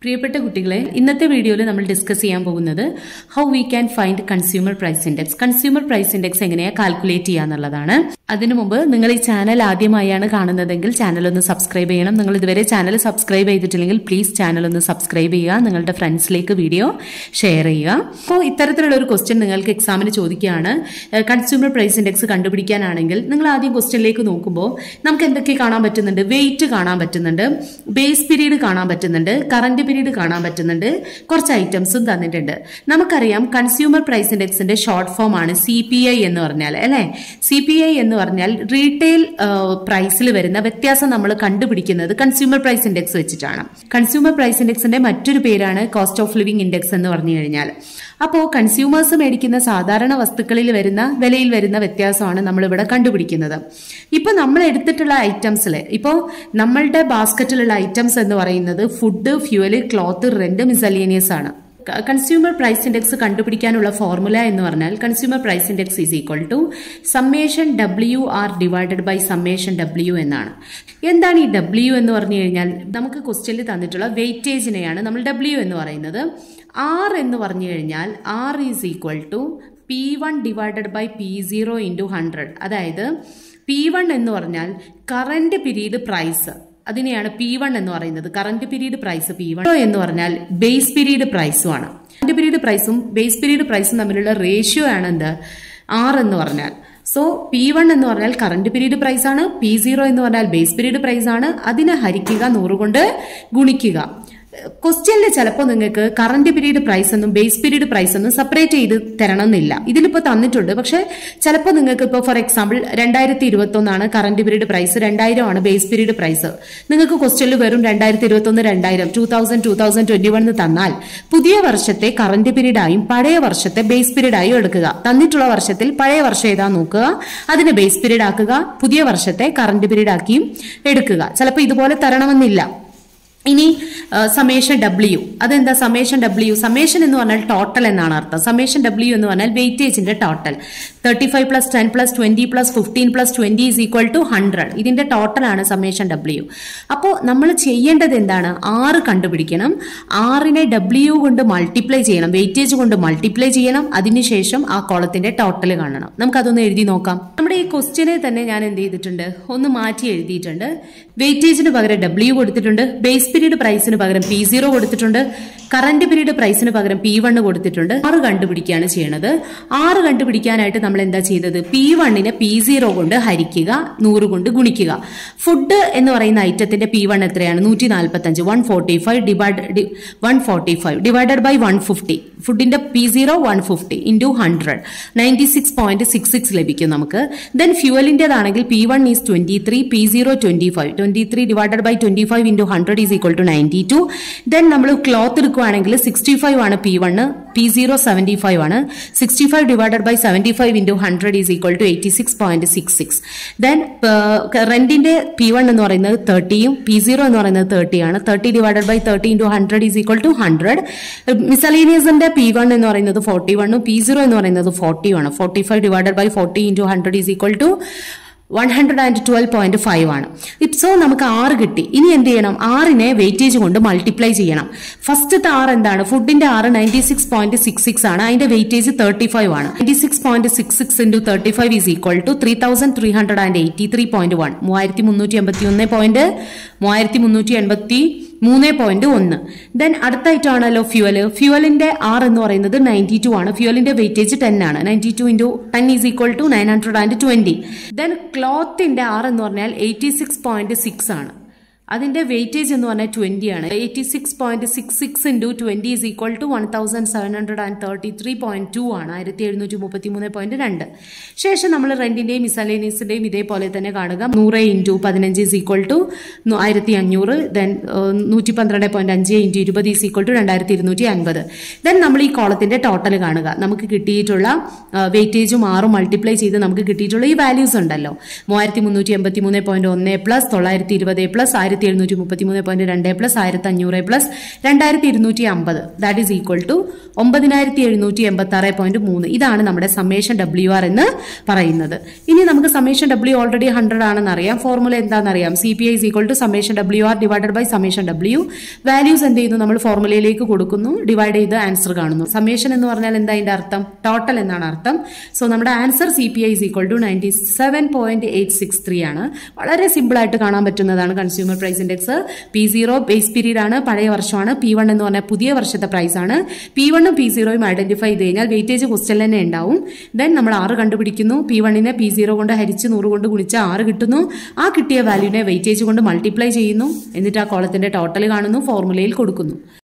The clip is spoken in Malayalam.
പ്രിയപ്പെട്ട കുട്ടികളെ ഇന്നത്തെ വീഡിയോയിൽ നമ്മൾ ഡിസ്കസ് ചെയ്യാൻ പോകുന്നത് how we can find consumer price index consumer price index എങ്ങനെയാ കാൽക്കുലേറ്റ് ചെയ്യുക എന്നുള്ളതാണ് അതിനു മുമ്പ് നിങ്ങൾ ഈ ചാനൽ ആദ്യമായാണ് കാണുന്നതെങ്കിൽ ചാനൽ ഒന്ന് സബ്സ്ക്രൈബ് ചെയ്യണം നിങ്ങൾ ഇതുവരെ ചാനൽ സബ്സ്ക്രൈബ് ചെയ്തിട്ടില്ലെങ്കിൽ പ്ലീസ് ചാനൽ ഒന്ന് സബ്സ്ക്രൈബ് ചെയ്യുക നിങ്ങളുടെ ഫ്രണ്ട്സിലേക്ക് വീഡിയോ ഷെയർ ചെയ്യുക അപ്പോൾ ഇത്തരത്തിലുള്ള ഒരു ക്വസ്റ്റ്യൻ നിങ്ങൾക്ക് എക്സാമിന് ചോദിക്കുകയാണ് കൺസ്യൂമർ പ്രൈസ് ഇൻഡെക്സ് കണ്ടുപിടിക്കാനാണെങ്കിൽ നിങ്ങൾ ആദ്യം ക്വസ്റ്റ്യനിലേക്ക് നോക്കുമ്പോൾ നമുക്ക് എന്തൊക്കെ കാണാൻ പറ്റുന്നുണ്ട് വെയിറ്റ് കാണാൻ പറ്റുന്നുണ്ട് ബേസ് പീരീഡ് കാണാൻ പറ്റുന്നുണ്ട് കറന്റ് പീരീഡ് കാണാൻ പറ്റുന്നുണ്ട് കുറച്ച് ഐറ്റംസും തന്നിട്ടുണ്ട് നമുക്കറിയാം കൺസ്യൂമർ പ്രൈസ് ഇൻഡെക്സിന്റെ ഷോർട്ട് ഫോം ആണ് സി പി ഐ എന്ന് പറഞ്ഞാൽ അല്ലെ സി പി ഐ എന്ന് പറഞ്ഞാൽ റീറ്റെയിൽ പ്രൈസിൽ വരുന്ന വ്യത്യാസം നമ്മൾ കണ്ടുപിടിക്കുന്നത് കൺസ്യൂമർ പ്രൈസ് ഇൻഡെക്സ് വെച്ചിട്ടാണ് കൺസ്യൂമർ പ്രൈസ് ഇൻഡെക്സിന്റെ മറ്റൊരു പേരാണ് കോസ്റ്റ് ഓഫ് ലിവിംഗ് ഇൻഡെക്സ് എന്ന് പറഞ്ഞു കഴിഞ്ഞാൽ അപ്പോൾ കൺസ്യൂമേഴ്സ് മേടിക്കുന്ന സാധാരണ വസ്തുക്കളിൽ വരുന്ന വിലയിൽ വരുന്ന വ്യത്യാസമാണ് നമ്മൾ ഇവിടെ കണ്ടുപിടിക്കുന്നത് ഇപ്പൊ നമ്മൾ എടുത്തിട്ടുള്ള ഐറ്റംസിൽ ഇപ്പോൾ നമ്മളുടെ ബാസ്ക്കറ്റിലുള്ള ഐറ്റംസ് എന്ന് പറയുന്നത് food fuel cloth rent miscellaneous ആണ് കൺസ്യൂമർ പ്രൈസ് ഇൻഡെക്സ് കണ്ടുപിടിക്കാനുള്ള ഫോർമുല എന്ന് പറഞ്ഞാൽ consumer price index is equal to summation W R divided by summation W എന്നാണ് എന്താണ് ഈ ഡബ്ല്യു എന്ന് പറഞ്ഞു കഴിഞ്ഞാൽ നമുക്ക് ക്വസ്റ്റ്യനിൽ തന്നിട്ടുള്ള വെയിറ്റേജിനെയാണ് നമ്മൾ ഡബ്ല്യു എന്ന് പറയുന്നത് ആർ എന്ന് പറഞ്ഞു കഴിഞ്ഞാൽ R is equal to P one divided by P zero into hundred അതായത് പി വൺ എന്ന് പറഞ്ഞാൽ കറന്റ് പീരീഡ് പ്രൈസ് അതിനെയാണ് പി വൺ എന്ന് പറയുന്നത് current period price P one എന്ന് പറഞ്ഞാൽ ബേസ് പീരീഡ് പ്രൈസും ആണ് കറന്റ് പീരീഡ് പ്രൈസും ബേസ് പീരീഡ് പ്രൈസും തമ്മിലുള്ള റേഷ്യോ ആണ് എന്ത് ആർ എന്ന് പറഞ്ഞാൽ സോ പി വൺ എന്ന് പറഞ്ഞാൽ കറന്റ് പീരീഡ് പ്രൈസ് ആണ് പി സീറോ എന്ന് പറഞ്ഞാൽ ബേസ് പീരീഡ് പ്രൈസ് ആണ് അതിനെ ഹരിക്കുക നൂറ് കൊണ്ട് ഗുണിക്കുക ക്വസ്റ്റ്യനിൽ ചിലപ്പോൾ നിങ്ങൾക്ക് കറന്റ് പീരീഡ് പ്രൈസ് എന്നും ബേസ് പീരീഡ് പ്രൈസ് എന്നും സെപ്പറേറ്റ് ചെയ്ത് തരണമെന്നില്ല ഇതിലിപ്പോൾ തന്നിട്ടുണ്ട് പക്ഷെ ചിലപ്പോൾ നിങ്ങൾക്ക് ഇപ്പോൾ ഫോർ എക്സാമ്പിൾ രണ്ടായിരത്തി ഇരുപത്തി ഒന്നാണ് കറന്റ് പീരീഡ് പ്രൈസ് രണ്ടായിരം ആണ് ബേസ് പീരീഡ് പ്രൈസ് നിങ്ങൾക്ക് ക്വസ്റ്റ്യനിൽ വെറും രണ്ടായിരത്തി ഇരുപത്തി ഒന്ന് രണ്ടായിരം two thousand two thousand twenty one തന്നാൽ പുതിയ വർഷത്തെ കറന്റ് പീരീഡായും പഴയ വർഷത്തെ ബേസ് പീരീഡായും എടുക്കുക തന്നിട്ടുള്ള വർഷത്തിൽ പഴയ വർഷം ഏതാ നോക്കുക അതിനെ ബേസ് പീരീഡ് ആക്കുക പുതിയ വർഷത്തെ കറന്റ് പീരീഡ് ആക്കിയും എടുക്കുക ചിലപ്പോൾ ഇതുപോലെ തരണമെന്നില്ല ഇനി സമേഷൻ ഡബ്ല്യു അതെന്താ സമേഷൻ ഡബ്ല്യു സമേഷൻ എന്ന് പറഞ്ഞാൽ ടോട്ടൽ എന്നാണ് അർത്ഥം സമേഷൻ ഡബ്ല്യു എന്ന് പറഞ്ഞാൽ വെയിറ്റേജിന്റെ total thirty five plus ten plus twenty plus fifteen plus twenty is equal to hundred ഇതിന്റെ ടോട്ടലാണ് സമേഷൻ ഡബ്ല്യു അപ്പോൾ നമ്മൾ ചെയ്യേണ്ടത് എന്താണ് ആറ് കണ്ടുപിടിക്കണം ആറിനെ ഡബ്ല്യു കൊണ്ട് മൾട്ടിപ്ലൈ ചെയ്യണം വെയിറ്റേജ് കൊണ്ട് മൾട്ടിപ്ലൈ ചെയ്യണം അതിനുശേഷം ആ കോളത്തിന്റെ ടോട്ടൽ കാണണം നമുക്കതൊന്ന് എഴുതി നോക്കാം നമ്മുടെ ഈ ക്വസ്റ്റ്യനെ തന്നെ ഞാൻ എന്ത് ചെയ്തിട്ടുണ്ട് ഒന്ന് മാറ്റി എഴുതിയിട്ടുണ്ട് വെയിറ്റേജിന് പകരം ഡബ്ല്യു കൊടുത്തിട്ടുണ്ട് ബേസ് പീരീഡ് പ്രൈസിന് പകരം പി സീറോ കൊടുത്തിട്ടുണ്ട് കറന്റ് പീരീഡ് പ്രൈസിന് പകരം പി വണ്ണ് കൊടുത്തിട്ടുണ്ട് ആറ് കണ്ടുപിടിക്കുകയാണ് ചെയ്യണത് ആറ് കണ്ടുപിടിക്കാനായിട്ട് നമ്മൾ എന്താ ചെയ്തത് പി വണ്ണിനെ പി സീറോ കൊണ്ട് ഹരിക്കുക നൂറ് കൊണ്ട് ഗുണിക്കുക ഫുഡ് എന്ന് പറയുന്ന ഐറ്റത്തിന്റെ പി വൺ എത്രയാണ് നൂറ്റി നാൽപ്പത്തി അഞ്ച് one forty five divide one forty five divided by one fifty ഫുഡിന്റെ P zero one fifty into hundred ninety six point six six ലഭിക്കും നമുക്ക് ദെൻ ഫ്യൂവലിന്റേതാണെങ്കിൽ P one is twenty three P zero twenty five twenty three divided by twenty five into hundred is equal to ninety two then നമ്മൾ ക്ലോത്ത് എടുക്കുകയാണെങ്കിൽ സിക്സ്റ്റി ഫൈവ് ആണ് P one P zero seventy five ആണ് sixty five divided by seventy five into hundred is equal to eighty six point six six then റെന്റിന്റെ പി വൺ എന്ന് പറയുന്നത് തേർട്ടിയും പി സീറോ എന്ന് പറയുന്നത് തേർട്ടി ആണ് thirty divided by thirty into hundred is equal to hundred മിസലീനിയസിന്റെ പി വൺ എന്ന് പറയുന്നത് ഫോർട്ടി വണ്ണും പി സീറോ എന്ന് പറയുന്നത് ഫോർട്ടി ആണ് forty five divided by forty into hundred is equal to one hundred and twelve point five ആണ് സോ നമുക്ക് ആറ് കിട്ടി ഇനി എന്ത് ചെയ്യണം ആറിനെ വെയിറ്റേജ് കൊണ്ട് മൾട്ടിപ്ലൈ ചെയ്യണം ഫസ്റ്റത്തെ ആറ് എന്താണ് ഫുഡിന്റെ ആറ് ninety six point six six ആണ് അതിന്റെ വെയിറ്റേജ് തേർട്ടി ഫൈവ് ആണ് ninety six point six six into thirty five is equal to three thousand three hundred and eighty three point one മൂവായിരത്തി മുന്നൂറ്റി എൺപത്തി ഒന്ന് പോയിന്റ് മൂവായിരത്തി മുന്നൂറ്റി എൺപത്തി മൂന്ന് പോയിന്റ് ഒന്ന് ദെൻ അടുത്ത ഐറ്റം ആണല്ലോ ഫ്യൂവൽ ഫ്യൂവലിന്റെ ആർ എന്ന് പറയുന്നത് നയൻറ്റി ടു ആണ് ഫ്യൂവലിന്റെ വെയിറ്റേജ് ടെൻ ആണ് ninety two into ten is equal to nine hundred and twenty then ക്ലോത്തിന്റെ ആർ എന്ന് പറഞ്ഞാൽ എയ്റ്റി സിക്സ് പോയിന്റ് സിക്സ് ആണ് അതിന്റെ വെയിറ്റേജ് എന്ന് പറഞ്ഞാൽ ട്വന്റി ആണ് eighty six point six six into twenty is equal to one thousand seven hundred and thirty three point two ആണ് ആയിരത്തി എഴുന്നൂറ്റി മുപ്പത്തി മൂന്ന് പോയിന്റ് രണ്ട് ശേഷം നമ്മൾ റെന്റിന്റെയും മിസലേനീസിന്റെയും ഇതേപോലെ തന്നെ കാണുക നൂറ് ഇൻറ്റു പതിനഞ്ച് ഈസ് ഈക്വൽ ടു ആയിരത്തി അഞ്ഞൂറ് ദെൻ നൂറ്റി പന്ത്രണ്ട് പോയിന്റ് അഞ്ച് ഇൻറ്റു ഇരുപത് ഈസ് ഈക്വൽ ടു രണ്ടായിരത്തി ഇരുന്നൂറ്റി അൻപത് ദെൻ നമ്മൾ ഈ കോളത്തിന്റെ ടോട്ടൽ കാണുക നമുക്ക് കിട്ടിയിട്ടുള്ള വെയിറ്റേജും ആറും മൾട്ടിപ്ലൈ ചെയ്ത് നമുക്ക് കിട്ടിയിട്ടുള്ള ഈ വാല്യൂസ് ഉണ്ടല്ലോ മൂവായിരത്തി മുന്നൂറ്റി എൺപത്തി മൂന്ന് പോയിന്റ് ഒന്ന് പ്ലസ് തൊള്ളായിരത്തി ഇരുപത് പ്ലസ് ആയിരത്തി ആയിരത്തി എഴുന്നൂറ്റി മുപ്പത്തി മൂന്ന് പോയിന്റ് രണ്ട് പ്ലസ് ആയിരത്തി അഞ്ഞൂറ് പ്ലസ് രണ്ടായിരത്തി ഇരുന്നൂറ്റി അമ്പത് ദാറ്റ് ഈസ് ഈക്വൽ ടു ഒമ്പതിനായിരത്തി എഴുന്നൂറ്റി എൺപത്തി ആറ് പോയിന്റ് മൂന്ന് ഇതാണ് നമ്മുടെ സമ്മേഷൻ ഡബ്ല്യു ആർ എന്ന് പറയുന്നത് ഇനി നമുക്ക് സമ്മേഷൻ ഡബ്ല്യു ഓൾറെഡി ഹൺഡ്രഡ് ആണെന്ന് അറിയാം ഫോർമുല എന്താണെന്നറിയാം C P I is equal to summation W R divided by summation W values എന്ത് ചെയ്യുന്നു നമ്മൾ ഫോർമുലയിലേക്ക് കൊടുക്കുന്നു ഡിവൈഡ് ചെയ്ത് ആൻസർ കാണുന്നു സമ്മേഷൻ എന്ന് പറഞ്ഞാൽ എന്താ അതിന്റെ അർത്ഥം ടോട്ടൽ എന്നാണ് അർത്ഥം സോ നമ്മുടെ answer C P I is equal to ninety seven point eight six three ആണ് വളരെ സിമ്പിൾ ആയിട്ട് കാണാൻ പറ്റുന്നതാണ് consumer price index P zero base period ആണ് പഴയ വർഷമാണ് പി വൺ എന്ന് പറഞ്ഞാൽ പുതിയ വർഷത്തെ പ്രൈസ് ആണ് പി വണ്ണും പി സീറോയും ഐഡന്റിഫൈ ചെയ്ത് കഴിഞ്ഞാൽ വെയിറ്റേജ് ക്വസ്റ്റ്യൻ തന്നെ ഉണ്ടാവും ദെൻ നമ്മൾ ആറ് കണ്ടുപിടിക്കുന്നു പി വണ്ണിനെ പി സീറോ കൊണ്ട് ഹരിച്ച് നൂറ് കൊണ്ട് ഗുണിച്ച് ആറ് കിട്ടുന്നു ആ കിട്ടിയ വാല്യൂനെ വെയിറ്റേജ് കൊണ്ട് മൾട്ടിപ്ലൈ ചെയ്യുന്നു എന്നിട്ട് ആ കോളത്തിന്റെ ടോട്ടൽ കാണുന്നു ഫോർമുലയിൽ കൊടുക്കുന്നു